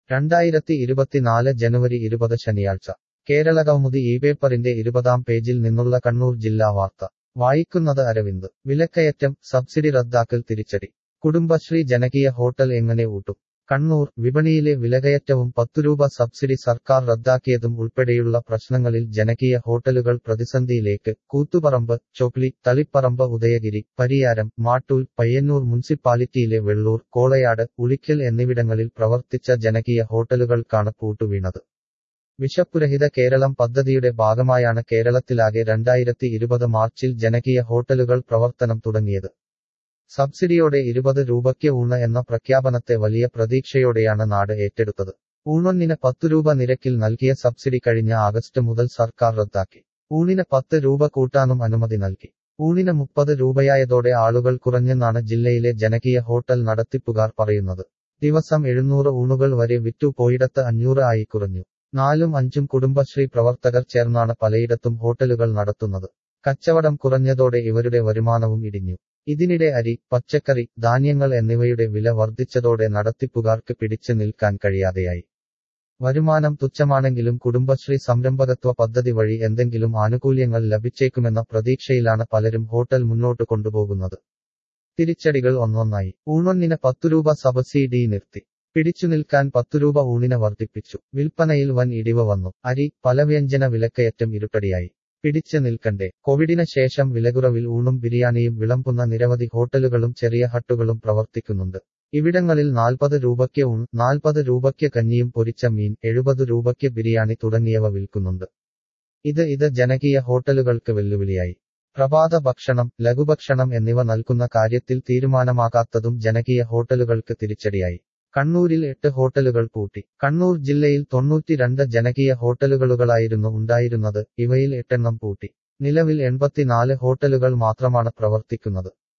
രണ്ടായിരത്തി ഇരുപത്തിനാല് ജനുവരി ഇരുപത് ശനിയാഴ്ച കേരളകൗമുദി ഈ പേപ്പറിന്റെ ഇരുപതാം പേജിൽ നിന്നുള്ള കണ്ണൂർ ജില്ലാ വാർത്ത വായിക്കുന്നത് അരവിന്ദ് വിലക്കയറ്റം സബ്സിഡി റദ്ദാക്കൽ തിരിച്ചടി കുടുംബശ്രീ ജനകീയ ഹോട്ടൽ എങ്ങനെ ഊട്ടും കണ്ണൂർ വിപണിയിലെ വിലകയറ്റവും പത്തുരൂപ സബ്സിഡി സർക്കാർ റദ്ദാക്കിയതും ഉൾപ്പെടെയുള്ള പ്രശ്നങ്ങളിൽ ജനകീയ ഹോട്ടലുകൾ പ്രതിസന്ധിയിലേക്ക് കൂത്തുപറമ്പ് ചൊക്ലി തളിപ്പറമ്പ് ഉദയഗിരി പരിയാരം മാട്ടൂൽ പയ്യന്നൂർ മുനിസിപ്പാലിറ്റിയിലെ വെള്ളൂർ കോളയാട് ഉളിക്കൽ എന്നിവിടങ്ങളിൽ പ്രവർത്തിച്ച ജനകീയ ഹോട്ടലുകൾക്കാണ് പൂട്ടുവീണത് വിശപ്പുരഹിത കേരളം പദ്ധതിയുടെ ഭാഗമായാണ് കേരളത്തിലാകെ രണ്ടായിരത്തി ഇരുപത് മാർച്ചിൽ ജനകീയ ഹോട്ടലുകൾ പ്രവർത്തനം തുടങ്ങിയത് സബ്സിഡിയോടെ ഇരുപത് രൂപയ്ക്ക് ഊണ് എന്ന പ്രഖ്യാപനത്തെ വലിയ പ്രതീക്ഷയോടെയാണ് നാട് ഏറ്റെടുത്തത് ഊണൊന്നിന് പത്തു രൂപ നിരക്കിൽ നൽകിയ സബ്സിഡി കഴിഞ്ഞ ആഗസ്റ്റ് മുതൽ സർക്കാർ റദ്ദാക്കി ഊണിന് പത്ത് രൂപ കൂട്ടാനും അനുമതി നൽകി ഊണിന് മുപ്പത് രൂപയായതോടെ ആളുകൾ കുറഞ്ഞെന്നാണ് ജില്ലയിലെ ജനകീയ ഹോട്ടൽ നടത്തിപ്പുകാർ പറയുന്നത് ദിവസം എഴുന്നൂറ് ഊണുകൾ വരെ വിറ്റു പോയിടത്ത് അഞ്ഞൂറ് ആയി കുറഞ്ഞു നാലും അഞ്ചും കുടുംബശ്രീ പ്രവർത്തകർ ചേർന്നാണ് പലയിടത്തും ഹോട്ടലുകൾ നടത്തുന്നത് കച്ചവടം കുറഞ്ഞതോടെ ഇവരുടെ വരുമാനവും ഇടിഞ്ഞു ഇതിനിടെ അരി പച്ചക്കറി ധാന്യങ്ങൾ എന്നിവയുടെ വില വർദ്ധിച്ചതോടെ നടത്തിപ്പുകാർക്ക് പിടിച്ചു നിൽക്കാൻ കഴിയാതെയായി വരുമാനം തുച്ഛമാണെങ്കിലും കുടുംബശ്രീ സംരംഭകത്വ പദ്ധതി വഴി എന്തെങ്കിലും ആനുകൂല്യങ്ങൾ ലഭിച്ചേക്കുമെന്ന പ്രതീക്ഷയിലാണ് പലരും ഹോട്ടൽ മുന്നോട്ട് കൊണ്ടുപോകുന്നത് തിരിച്ചടികൾ ഒന്നൊന്നായി ഊണൊന്നിന് പത്തു രൂപ സബ്സിഡി നിർത്തി പിടിച്ചു നിൽക്കാൻ പത്തു രൂപ ഊണിന് വർദ്ധിപ്പിച്ചു വിൽപ്പനയിൽ വൻ ഇടിവ് വന്നു അരി പലവ്യഞ്ജന വിലക്കയറ്റം ഇരുട്ടടിയായി പിടിച്ചു നിൽക്കണ്ടേ കോവിഡിന് ശേഷം വിലകുറവിൽ ഊണും ബിരിയാണിയും വിളമ്പുന്ന നിരവധി ഹോട്ടലുകളും ചെറിയ ഹട്ടുകളും പ്രവർത്തിക്കുന്നുണ്ട് ഇവിടങ്ങളിൽ നാൽപ്പത് രൂപയ്ക്ക് ഊൺ നാൽപ്പത് രൂപയ്ക്ക് കഞ്ഞിയും പൊരിച്ച മീൻ എഴുപത് രൂപയ്ക്ക് ബിരിയാണി തുടങ്ങിയവ വിൽക്കുന്നുണ്ട് ഇത് ഇത് ജനകീയ ഹോട്ടലുകൾക്ക് വെല്ലുവിളിയായി പ്രഭാത ഭക്ഷണം ലഘുഭക്ഷണം എന്നിവ നൽകുന്ന കാര്യത്തിൽ തീരുമാനമാകാത്തതും ജനകീയ ഹോട്ടലുകൾക്ക് തിരിച്ചടിയായി കണ്ണൂരിൽ എട്ട് ഹോട്ടലുകൾ പൂട്ടി കണ്ണൂർ ജില്ലയിൽ തൊണ്ണൂറ്റിരണ്ട് ജനകീയ ഹോട്ടലുകളായിരുന്നു ഉണ്ടായിരുന്നത് ഇവയിൽ എട്ടെണ്ണം പൂട്ടി നിലവിൽ എൺപത്തിനാല് ഹോട്ടലുകൾ മാത്രമാണ് പ്രവർത്തിക്കുന്നത്